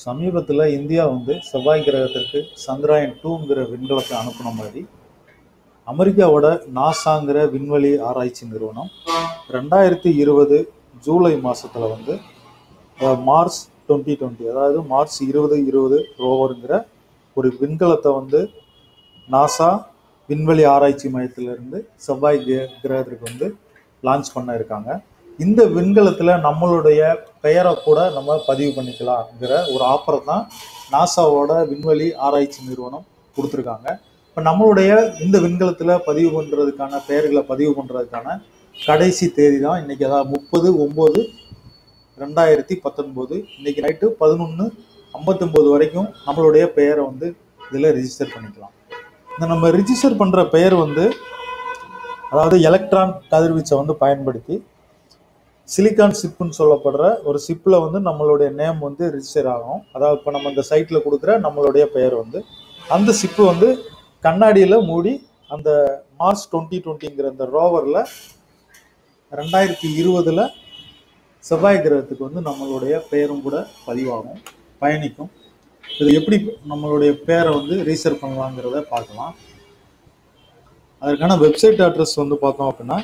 சமீபத்தில் இந்தியா வந்து செவ்வாய் கிரகத்திற்கு சந்திராயன் டூங்கிற விண்கலத்தை அனுப்புன மாதிரி அமெரிக்காவோட நாசாங்கிற விண்வெளி ஆராய்ச்சி நிறுவனம் ரெண்டாயிரத்தி இருபது ஜூலை மாசத்துல வந்து அஹ், மார்ஸ் டுவெண்ட்டி டுவெண்ட்டி அதாவது மார்ச் இருபது இருபது ரோவருங்கிற ஒரு விண்கலத்தை வந்து நாசா விண்வெளி ஆராய்ச்சி மையத்திலிருந்து செவ்வாய் கிர- கிரகத்திற்கு வந்து லான்ச் பண்ண இருக்காங்க இந்த விண்கலத்தில் நம்மளுடைய பெயரை கூட நம்ம பதிவு பண்ணிக்கலாம்ங்கிற ஒரு ஆஃபரை தான் நாசாவோட விண்வெளி ஆராய்ச்சி நிறுவனம் கொடுத்துருக்காங்க இப்போ நம்மளுடைய இந்த விண்கலத்தில் பதிவு பண்ணுறதுக்கான பெயர்களை பதிவு பண்ணுறதுக்கான கடைசி தேதி தான் இன்னைக்கு அதாவது முப்பது ஒம்பது ரெண்டாயிரத்தி பத்தொன்பது இன்னைக்கு நைட்டு பதினொன்று ஐம்பத்தொம்போது வரைக்கும் நம்மளுடைய பெயரை வந்து இதில் ரிஜிஸ்டர் பண்ணிக்கலாம் இந்த நம்ம ரிஜிஸ்டர் பண்ணுற பெயர் வந்து அதாவது எலக்ட்ரான் கதிர்வீச்சை வந்து பயன்படுத்தி சிலிக்கான் சிப்புன்னு சொல்லப்படுற ஒரு சிப்பில் வந்து நம்மளுடைய நேம் வந்து ரிஜிஸ்டர் ஆகும் அதாவது இப்போ நம்ம இந்த சைட்டில் கொடுக்குற நம்மளுடைய பெயர் வந்து அந்த சிப்பு வந்து கண்ணாடியில் மூடி அந்த மார்ச் டுவெண்ட்டி டுவெண்ட்டிங்கிற அந்த ரோவரில் ரெண்டாயிரத்தி இருபதில் செவ்வாய் கிரகத்துக்கு வந்து நம்மளுடைய பெயரும் கூட பதிவாகும் பயணிக்கும் இது எப்படி நம்மளுடைய பேரை வந்து ரீசர் பண்ணலாங்கிறத பார்க்கலாம் அதற்கான வெப்சைட் அட்ரஸ் வந்து பார்த்தோம் அப்படின்னா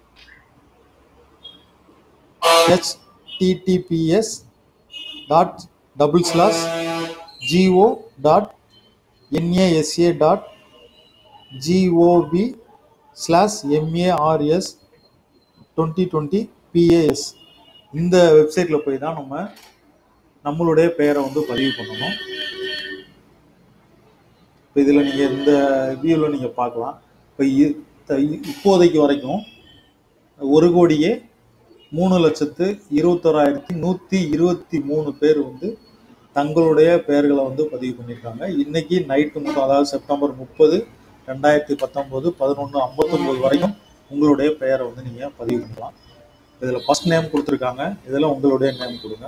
https dot double slash G O dot N A S A dot G O V slash M A R S twenty twenty பிஏஎஸ் இந்த வெப்சைட்டில் போய் தான் நம்ம நம்மளுடைய பெயரை வந்து பதிவு பண்ணணும் இப்போ இதில் நீங்கள் இந்த வியூவில் நீங்கள் பார்க்கலாம் இப்போ இ- த- இ- இப்போதைக்கு வரைக்கும் ஒரு கோடியே மூணு லட்சத்து இருபத்தோராயிரத்தி நூற்றி இருபத்தி மூணு பேர் வந்து தங்களுடைய பெயர்களை வந்து பதிவு பண்ணியிருக்காங்க இன்னைக்கு நைட்டு மட்டும் அதாவது செப்டம்பர் முப்பது ரெண்டாயிரத்தி பத்தொம்போது பதினொன்று ஐம்பத்தொம்போது வரைக்கும் உங்களுடைய பெயரை வந்து நீங்கள் பதிவு பண்ணலாம் இதில் ஃபர்ஸ்ட் நேம் கொடுத்துருக்காங்க இதில் உங்களுடைய நேம் கொடுங்க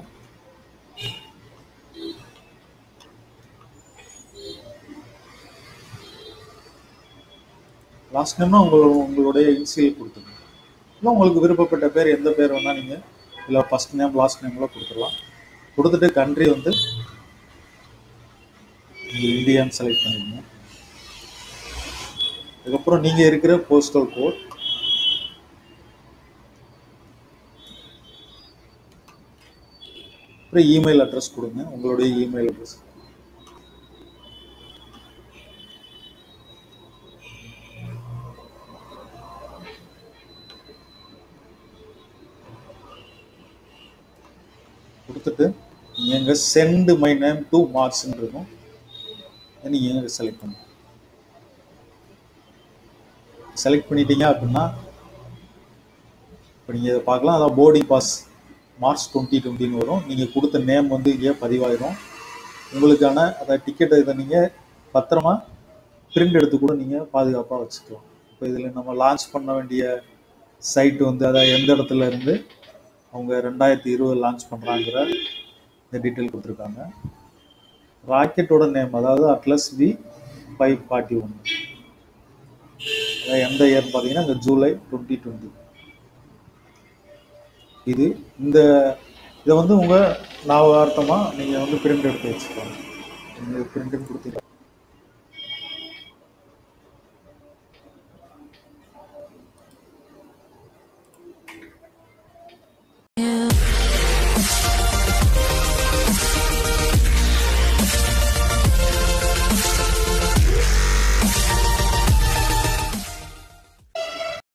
லாஸ்ட் நேம்னா உங்களோட உங்களுடைய இன்சியல் கொடுத்துருங்க இல்லை உங்களுக்கு விருப்பப்பட்ட பேர் எந்த பேர் வேணால் நீங்கள் இல்லை ஃபர்ஸ்ட் நேம் லாஸ்ட் நேம்லாம் கொடுத்துடலாம் கொடுத்துட்டு கண்ட்ரி வந்து இந்தியான்னு செலக்ட் பண்ணிக்கணும் அதுக்கப்புறம் நீங்கள் இருக்கிற போஸ்டல் கோட் அப்புறம் இமெயில் அட்ரஸ் கொடுங்க உங்களுடைய இமெயில் அட்ரஸ் கொடுத்துட்டு நீங்கள் எங்கே சென்ட் மை நேம் டு மார்க்ஸ்ன்னு இருக்கும் அதை நீங்கள் எங்கே செலக்ட் பண்ணுங்க செலக்ட் பண்ணிட்டீங்க அப்படின்னா இப்போ நீங்கள் இதை பார்க்கலாம் அதான் போர்டிங் பாஸ் மார்ச் டுவெண்ட்டி டுவெண்ட்டின்னு வரும் நீங்கள் கொடுத்த நேம் வந்து இங்கே பதிவாயிரும் உங்களுக்கான அந்த டிக்கெட்டை இதை நீங்கள் பத்திரமா பிரிண்ட் எடுத்து கூட நீங்கள் பாதுகாப்பாக வச்சுக்கலாம் இப்போ இதில் நம்ம லான்ச் பண்ண வேண்டிய சைட் வந்து அதாவது எந்த இடத்துல இருந்து அவங்க ரெண்டாயிரத்தி இருபது லான்ச் பண்ணுறாங்கிற இந்த டீட்டெயில் கொடுத்துருக்காங்க ராக்கெட்டோட நேம் அதாவது Atlas V five forty one அதாவது எந்த இயர்னு பார்த்தீங்கன்னா இந்த ஜூலை டுவெண்ட்டி டுவெண்ட்டி இது இந்த இதை வந்து உங்கள் ஞாபகார்த்தமாக நீங்கள் வந்து பிரிண்ட் எடுத்து வச்சுக்கலாம் நீங்கள் பிரிண்ட் கொடுத்தீங்க